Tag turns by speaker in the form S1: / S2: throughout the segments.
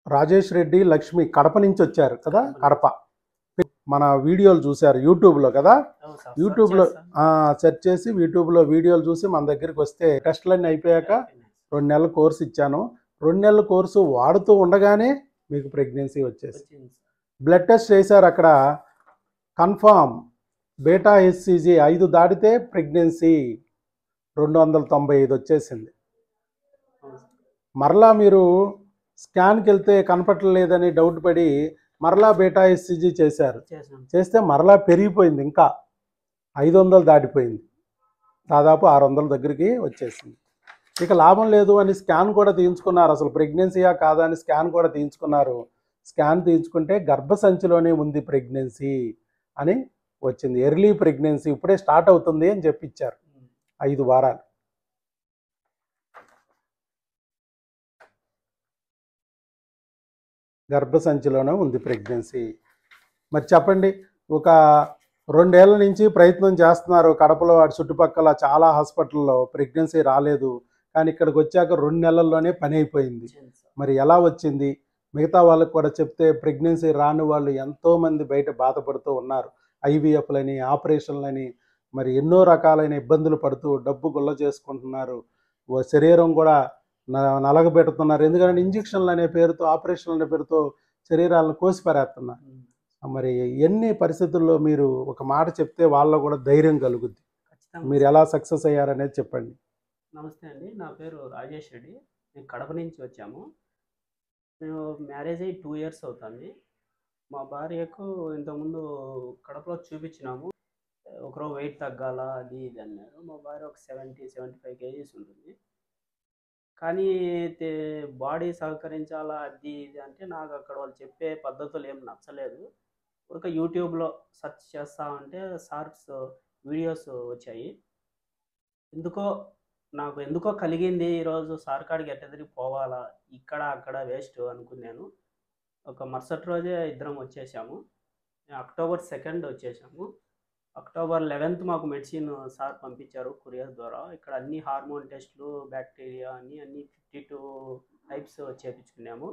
S1: రాజేష్ రెడ్డి లక్ష్మి కడప నుంచి వచ్చారు కదా కడప మన వీడియోలు చూశారు యూట్యూబ్లో కదా యూట్యూబ్లో సెర్చ్ చేసి యూట్యూబ్లో వీడియోలు చూసి మన దగ్గరికి వస్తే టెస్టులన్నీ అయిపోయాక రెండు నెలల కోర్సు ఇచ్చాను రెండు నెలల కోర్సు వాడుతూ ఉండగానే మీకు ప్రెగ్నెన్సీ వచ్చేసి బ్లడ్ టెస్ట్ చేశారు అక్కడ కన్ఫామ్ బేటా హెచ్సిజీ ఐదు దాటితే ప్రెగ్నెన్సీ రెండు వందల తొంభై ఐదు వచ్చేసింది మరలా మీరు స్కాన్కి వెళ్తే కనపట్టలేదని డౌట్ పడి మరలా బేటా హెచ్సిజీ చేశారు చేస్తే మరలా పెరిగిపోయింది ఇంకా ఐదు వందలు దాటిపోయింది దాదాపు ఆరు వందల దగ్గరికి వచ్చేసింది ఇక లాభం లేదు అని స్కాన్ కూడా తీయించుకున్నారు అసలు ప్రెగ్నెన్సీయా కాదా అని స్కాన్ కూడా తీయించుకున్నారు స్కాన్ తీయించుకుంటే గర్భసంచిలోనే ఉంది ప్రెగ్నెన్సీ అని వచ్చింది ఎర్లీ ప్రెగ్నెన్సీ ఇప్పుడే స్టార్ట్ అవుతుంది అని చెప్పి ఇచ్చారు ఐదు వారాలు గర్భసంచిలోనే ఉంది ప్రెగ్నెన్సీ మరి చెప్పండి ఒక రెండేళ్ల నుంచి ప్రయత్నం చేస్తున్నారు కడపలో అటు చుట్టుపక్కల చాలా హాస్పిటల్లో ప్రెగ్నెన్సీ రాలేదు కానీ ఇక్కడికి వచ్చాక రెండు నెలల్లోనే పని అయిపోయింది మరి ఎలా వచ్చింది మిగతా వాళ్ళకి కూడా చెప్తే ప్రెగ్నెన్సీ రాని వాళ్ళు ఎంతోమంది బయట బాధపడుతూ ఉన్నారు ఐవీఎఫ్లని ఆపరేషన్లని మరి ఎన్నో రకాలైన ఇబ్బందులు పడుతూ డబ్బు గుల్ల చేసుకుంటున్నారు ఓ శరీరం కూడా న- నలగబెడుతున్నారు ఎందుకంటే ఇంజక్షన్లు అనే పేరుతో ఆపరేషన్లు అనే పేరుతో శరీరాలను కోసిపారేస్తున్నారు మరి ఎన్ని పరిస్థితుల్లో మీరు ఒక మాట చెప్తే వాళ్ళలో కూడా ధైర్యం కలుగుద్ది మీరు ఎలా సక్సెస్ అయ్యారనేది చెప్పండి
S2: నమస్తే అండి నా పేరు రాజేష్ రెడ్డి నేను కడప నుంచి వచ్చాము మేము మ్యారేజ్ అయ్యి టూ ఇయర్స్ అవుతుంది మా భార్యకు ఇంతకుముందు కడపలో చూపించినాము ఒకరో వెయిట్ తగ్గాల అది ఇది అన్నారు మా భార్య ఒక సెవెంటీ సెవెంటీ ఫైవ్ కేజీస్ ఉంటుంది కానీ బాడీ సహకరించాలా అది ఇది అంటే నాకు అక్కడ వాళ్ళు చెప్పే పద్ధతులు ఏం నచ్చలేదు ఒక యూట్యూబ్లో సెర్చ్ చేస్తా ఉంటే సార్స్ వీడియోస్ వచ్చాయి ఎందుకో నాకు ఎందుకో కలిగింది ఈరోజు సార్ కాడికి ఎట్ట తిరిగి పోవాలా ఇక్కడ అక్కడ వేస్ట్ అనుకున్నాను ఒక మరుసటి రోజే ఇద్దరం వచ్చేసాము అక్టోబర్ సెకండ్ వచ్చేసాము అక్టోబర్ లెవెన్త్ మాకు మెడిసిన్ సార్ పంపించారు కొరియర్ ద్వారా ఇక్కడ అన్ని హార్మోన్ టెస్ట్లు బ్యాక్టీరియా అన్ని అన్ని ఫిఫ్టీ టూ టైప్స్ చేపించుకున్నాము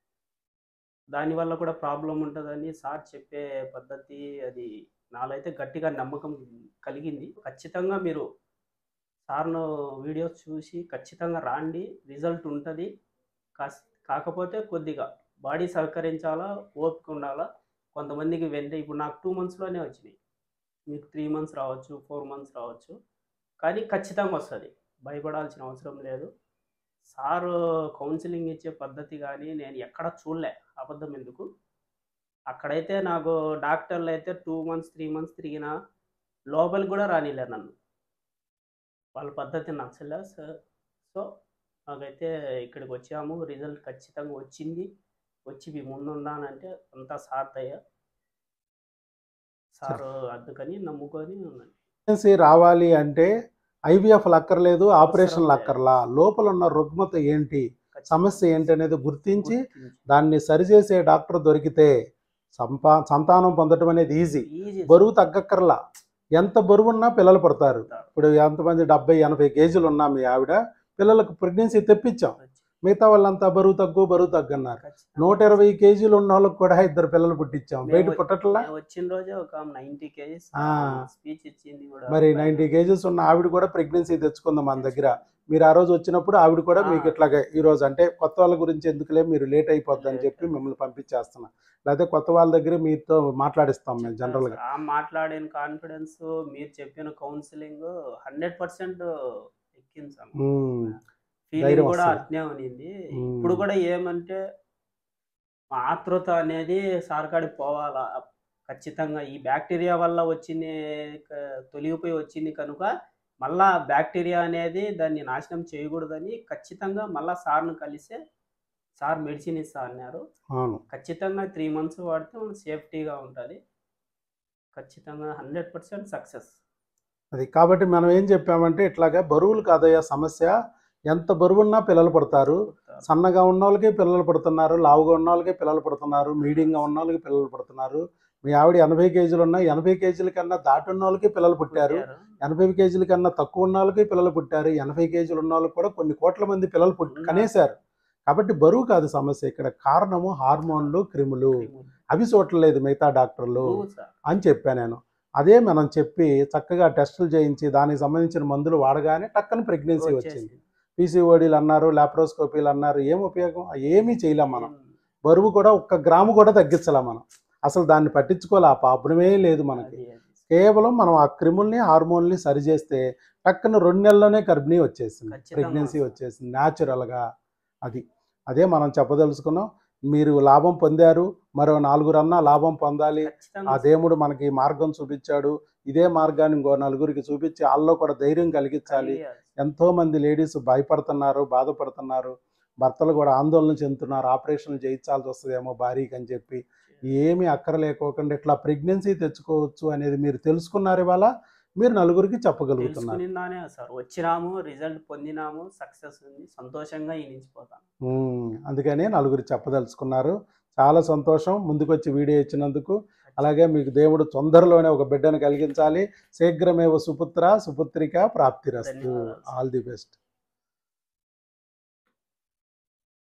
S2: దానివల్ల కూడా ప్రాబ్లం ఉంటుందని సార్ చెప్పే పద్ధతి అది నాలో అయితే గట్టిగా నమ్మకం కలిగింది ఖచ్చితంగా మీరు సార్ను వీడియోస్ చూసి ఖచ్చితంగా రాండి రిజల్ట్ ఉంటుంది కాస్ కాకపోతే కొద్దిగా బాడీ సహకరించాలా ఓపిక ఉండాలా కొంతమందికి వెంట ఇప్పుడు నాకు టూ మంత్స్లోనే వచ్చినాయి మీకు త్రీ మంత్స్ రావచ్చు ఫోర్ మంత్స్ రావచ్చు కానీ ఖచ్చితంగా వస్తుంది భయపడాల్సిన అవసరం లేదు సారు కౌన్సిలింగ్ ఇచ్చే పద్ధతి కానీ నేను ఎక్కడ చూడలే అబద్ధం ఎందుకు అక్కడైతే నాకు డాక్టర్లు అయితే టూ మంత్స్ త్రీ మంత్స్ తిరిగిన లోపలికి కూడా రానిలే నన్ను వాళ్ళ పద్ధతి నచ్చలే సో సో నాకైతే ఇక్కడికి వచ్చాము రిజల్ట్ ఖచ్చితంగా వచ్చింది వచ్చి మీ ముందున్నానంటే అంతా సార్ దయ సార్ అందుకని నమ్ముకొని ఉన్నాను
S1: ప్రెగ్నెన్సీ రావాలి అంటే ఐవీఎఫ్ అక్కర్లేదు ఆపరేషన్లు
S2: లేదు.
S1: అక్కర్లా లోపల ఉన్న రుగ్మత ఏంటి సమస్య ఏంటి అనేది గుర్తించి
S2: గుర్తించి.
S1: దాన్ని సరిచేసే డాక్టర్ దొరికితే సంపా సంతానం పొందడం అనేది ఈజీ
S2: ఈజీ
S1: బరువు తగ్గక్కర్లా ఎంత బరువు ఉన్నా పిల్లలు పడతారు ఇప్పుడు ఎంతమంది డెబ్బై ఎనభై కేజీలు ఉన్నా మీ ఆవిడ పిల్లలకు ప్రెగ్నెన్సీ తెప్పించాం మిగతా వాళ్ళంతా బరువు తగ్గు బరువు తగ్గు అన్నారు
S2: ఖచ్చితంగా.
S1: నూట ఇరవై కేజీలు ఉన్న వాళ్ళకి కూడా ఇద్దరు పిల్లలు పుట్టించాం బయట
S2: మేము-
S1: పుట్టట్లా
S2: మేము వచ్చిన రోజే ఒక నైన్టీ కేజీస్
S1: ఆ.
S2: స్పీచ్ ఇచ్చింది కూడా
S1: మరి నైంటీ కేజీస్ ఉన్న ఆవిడ కూడా ప్రెగ్నెన్సీ తెచ్చుకుందాం మన దగ్గర మీరు ఆ రోజు వచ్చినప్పుడు ఆవిడ కూడా మీకు
S2: ఆ.
S1: ఇట్లాగే ఈ రోజు అంటే కొత్త వాళ్ళ గురించి ఎందుకులే మీరు లేట్ అయిపోద్ది అని చెప్పి మిమ్మల్ని పంపించేస్తున్నా లేకపోతే కొత్త వాళ్ళ దగ్గర మీతో మాట్లాడిస్తాం మేము జనరల్ గా
S2: ఆ మాట్లాడిన కాన్ఫిడెన్స్ మీరు చెప్పిన కౌన్సిలింగ్ హండ్రెడ్ పర్సెంట్ ఎక్కింది సార్
S1: ఉమ్,
S2: ఫీలింగ్
S1: ధైర్యం
S2: కూడా
S1: వస్తది.
S2: అట్నే ఉన్నింది
S1: మ్మ్.
S2: ఇప్పుడు కూడా ఏమంటే మా ఆతృత అనేది సార్కాడికి పోవాలా ఖచ్చితంగా ఈ బ్యాక్టీరియా వల్ల వచ్చింది క- తొలగిపోయి వచ్చింది కనుక మళ్ళా బ్యాక్టీరియా అనేది దాన్ని నాశనం చేయకూడదని ఖచ్చితంగా మళ్ళా సార్ను కలిసే సార్ మెడిసిన్ ఇస్తా అన్నారు
S1: అవును
S2: ఖచ్చితంగా త్రీ మంత్స్ వాడితే మనం సేఫ్టీగా ఉంటుంది ఖచ్చితంగా హండ్రెడ్ పర్సెంట్ సక్సెస్
S1: అది కాబట్టి మనం ఏం చెప్పామంటే ఇట్లాగా బరువులు కాదయ్యా సమస్య ఎంత బరువున్నా పిల్లలు పడతారు సన్నగా ఉన్న వాళ్ళకి పిల్లలు పడుతున్నారు లావుగా ఉన్న వాళ్ళకి పిల్లలు పడుతున్నారు మీడియంగా ఉన్న వాళ్ళకి పిల్లలు పడుతున్నారు మీ ఆవిడ ఎనభై కేజీలు ఉన్నా ఎనభై కేజీల కన్నా దాటి ఉన్న వాళ్ళకి పిల్లలు పుట్టారు ఎనభై కేజీల కన్నా తక్కువ ఉన్న వాళ్ళకి పిల్లలు పుట్టారు ఎనభై కేజీలు ఉన్న వాళ్ళకి కూడా కొన్ని కోట్ల మంది పిల్లలు పుట్టి
S2: ఉన్నారు.
S1: కనేశారు కాబట్టి బరువు కాదు సమస్య ఇక్కడ కారణము హార్మోన్లు క్రిములు అవి చూడలేదు మిగతా డాక్టర్లు
S2: సార్
S1: అని చెప్పాను నేను అదే మనం చెప్పి చక్కగా టెస్టులు చేయించి దానికి సంబంధించిన మందులు వాడగానే టక్కన ప్రెగ్నెన్సీ వచ్చింది పీసీఓడీలు అన్నారు లాప్రోస్కోపీలు అన్నారు ఏం ఉపయోగం ఏమీ చేయలేం మనం బరువు కూడా ఒక్క గ్రాము కూడా తగ్గించలేం మనం అసలు దాన్ని పట్టించుకోలే ఆ పాపడమే లేదు మనకి కేవలం మనం ఆ క్రిముల్ని హార్మోన్ని సరి చేస్తే టక్కున రెండు నెలల్లోనే గర్భిణీ వచ్చేసింది
S2: ఖచ్చితంగా
S1: ప్రెగ్నెన్సీ
S2: సార్.
S1: వచ్చేసింది న్యాచురల్గా అది అదే మనం చెప్పదలుచుకున్నాం మీరు లాభం పొందారు మరో నలుగురన్నా లాభం పొందాలి ఆ దేవుడు మనకి మార్గం చూపించాడు ఇదే మార్గాన్ని ఇంకో నలుగురికి చూపించి వాళ్ళలో కూడా ధైర్యం కలిగించాలి ఎంతో మంది లేడీస్ భయపడుతున్నారు బాధపడుతున్నారు భర్తలు కూడా ఆందోళన చెందుతున్నారు ఆపరేషన్లు చేయించాల్సి వస్తుందేమో భారీకి అని చెప్పి ఏమీ అక్కరలేకోకుండా ఇట్లా ప్రెగ్నెన్సీ తెచ్చుకోవచ్చు అనేది మీరు తెలుసుకున్నారు ఇవాళ మీరు నలుగురికి చెప్పగలుగుతున్నారు
S2: తెలుసుకునిందానే సార్ వచ్చినాము రిజల్ట్ పొందినాము సక్సెస్ ఉంది సంతోషంగా ఈ నుంచి పోతాం
S1: ఉమ్, అందుకని నలుగురు చెప్పదలుచుకున్నారు చాలా సంతోషం ముందుకొచ్చి వీడియో ఇచ్చినందుకు అలాగే మీకు దేవుడు తొందరలోనే ఒక బిడ్డను కలిగించాలి శీఘ్రమేవ సుపుత్ర సుపుత్రిక ప్రాప్తిరస్తు
S2: ధన్యవాదాలు.
S1: All the best